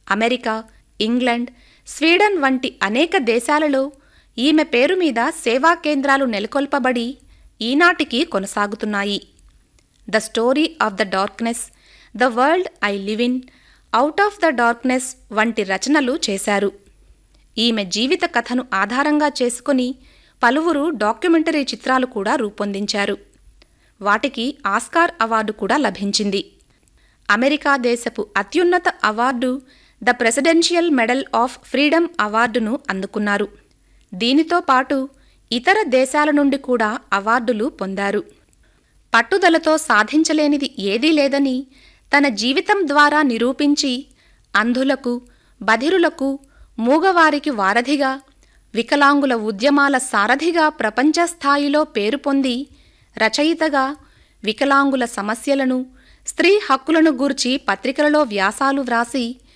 America England Sweden వంటి అనేక దేశాలలో ఈమె పేరు మీద సేవా కేంద్రాలు నెలకొల్పబడి ఈనాటికి కొనసాగుతున్నాయి the story of the darkness the world I live in out of the darkness వంటి రచనలు చేశారు ఈమె జీవిత కథను ఆధారంగా చేసుకుని పలువురు డాక్యుమెంటరీ చిత్రాలు కూడా రూపొందించారు వాటికి ఆస్కార్ అవార్డు కూడా లభించింది అమెరికా దేశపు అత్యున్నత award the presidential medal of freedom అవార్డును అందుకున్నారు దీనితో పాటు ఇతర దేశాల నుండి కూడా అవార్డులు పొందారు పట్టుదలతో సాధించలేనిది ఏదీ లేదని తన జీవితం ద్వారా నిరూపించి అంధులకు బధిరులకు మూగవారికి వారధిగా వికలాంగుల ఉద్యమాల సారథిగా ప్రపంచ స్థాయిలో పేరు పొంది రచయితగా వికలాంగుల సమస్యలను స్త్రీ హక్కులను గూర్చి పత్రికలలో వ్యాసాలు వ్రాసి